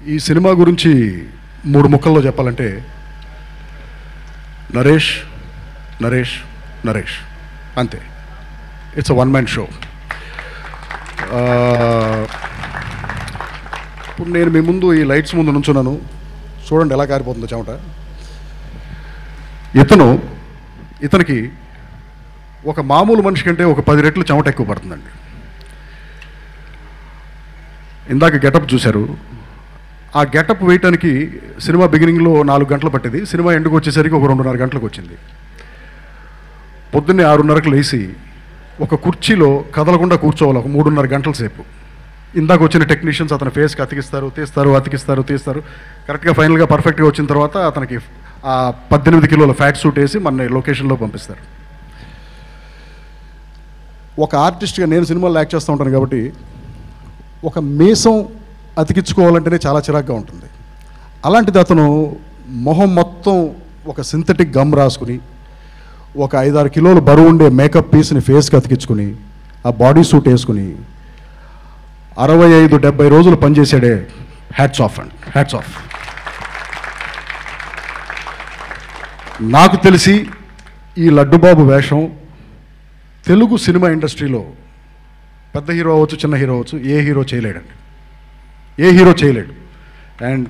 ఈ సినిమా గురించి మూడు ముక్కల్లో చెప్పాలంటే నరేష్ నరేష్ నరేష్ అంతే it's a one man show ఇప్పుడు నేను మీ ముందు ఈ లైట్స్ ముందు నుంచున్నాను చూడండి ఎలా కారిపోతుందో చెమట ఇతను ఇతనికి ఒక మామూలు మనిషి కంటే ఒక పది రెట్లు చెమట ఎక్కువ పడుతుందండి ఇందాక గెటప్ చూశారు ఆ గెటప్ వేయటానికి సినిమా బిగినింగ్లో నాలుగు గంటలు పట్టేది సినిమా ఎండుకు వచ్చేసరికి ఒక రెండున్నర గంటలకు వచ్చింది పొద్దున్నే ఆరున్నరకు లేచి ఒక కుర్చీలో కదలకుండా కూర్చోవాలి ఒక మూడున్నర గంటల సేపు ఇందాక వచ్చిన టెక్నీషియన్స్ అతని ఫేస్కి అతికిస్తారు తీస్తారు అతికిస్తారు తీస్తారు కరెక్ట్గా ఫైనల్గా పర్ఫెక్ట్గా వచ్చిన తర్వాత అతనికి ఆ పద్దెనిమిది కిలోల ఫ్యాట్ సూట్ వేసి మన లొకేషన్లో పంపిస్తారు ఒక ఆర్టిస్ట్గా నేను సినిమాలో యాక్ట్ చేస్తూ ఉంటాను కాబట్టి ఒక మీసం అతికించుకోవాలంటేనే చాలా చిరాగ్గా ఉంటుంది అలాంటిది అతను మొహం మొత్తం ఒక సింథటిక్ గమ్ రాసుకుని ఒక ఐదారు కిలోలు బరువు ఉండే మేకప్ పీస్ని ఫేస్కి అతికించుకుని ఆ బాడీ సూట్ వేసుకుని అరవై ఐదు డెబ్బై రోజులు పనిచేసాడే hats off and hats off నాకు తెలిసి ఈ లడ్డుబాబు వేషం తెలుగు సినిమా ఇండస్ట్రీలో పెద్ద హీరో అవ్వచ్చు చిన్న హీరో అవ్వచ్చు ఏ హీరో చేయలేడండి ఏ హీరో చేయలేడు అండ్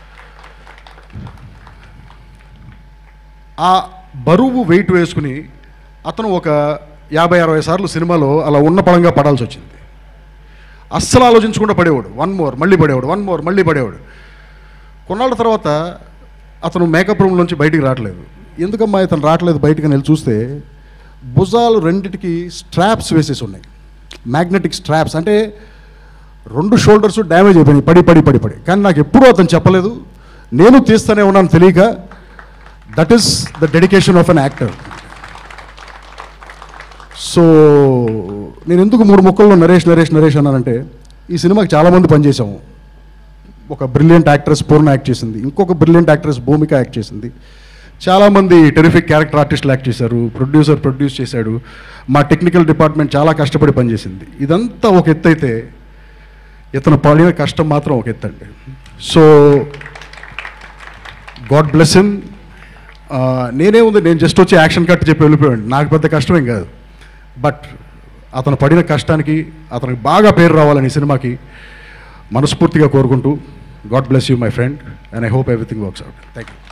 ఆ బరువు వెయిట్ వేసుకుని అతను ఒక యాభై అరవై సార్లు సినిమాలో అలా ఉన్న పడంగా పడాల్సి వచ్చింది అస్సలు ఆలోచించకుండా పడేవాడు వన్ మోర్ మళ్ళీ పడేవాడు వన్ మోర్ మళ్ళీ పడేవాడు కొన్నాళ్ళ తర్వాత అతను మేకప్ రూమ్ నుంచి బయటికి రావట్లేదు ఎందుకమ్మా ఇతను రావట్లేదు బయటికి వెళ్ళి చూస్తే భుజాలు రెండిటికి స్ట్రాప్స్ వేసేసి ఉన్నాయి మ్యాగ్నెటిక్ స్ట్రాప్స్ అంటే రెండు షోల్డర్స్ డ్యామేజ్ అయిపోయినాయి పడి పడి పడి పడి కానీ నాకు ఎప్పుడూ అతను చెప్పలేదు నేను తీస్తూనే ఉన్నాను తెలియక that is the dedication of an actor so నేను ఎందుకు మూడు ముక్కల్లో నరేష్ నరేష్ నరేష్ అన్నానంటే ఈ సినిమాకి చాలామంది పనిచేసాము ఒక బ్రిలియంట్ యాక్ట్రెస్ పూర్ణ యాక్ట్ చేసింది ఇంకొక బ్రిలియంట్ యాక్ట్రెస్ భూమిక యాక్ట్ చేసింది చాలామంది టెరిఫిక్ క్యారెక్టర్ ఆర్టిస్టులు యాక్ట్ చేశారు ప్రొడ్యూసర్ ప్రొడ్యూస్ చేశాడు మా టెక్నికల్ డిపార్ట్మెంట్ చాలా కష్టపడి పనిచేసింది ఇదంతా ఒక ఎత్తు అయితే ఇతను పడిన కష్టం మాత్రం ఒక ఎత్తు అండి సో గాడ్ బ్లెస్ హిమ్ నేనే ఉంది నేను జస్ట్ వచ్చి యాక్షన్ కట్ చెప్పి వెళ్ళిపోయాడు నాకు పెద్ద కష్టమేం కాదు బట్ అతను పడిన కష్టానికి అతనికి బాగా పేరు రావాలని ఈ సినిమాకి మనస్ఫూర్తిగా కోరుకుంటూ God bless you my friend and I hope everything works out thank you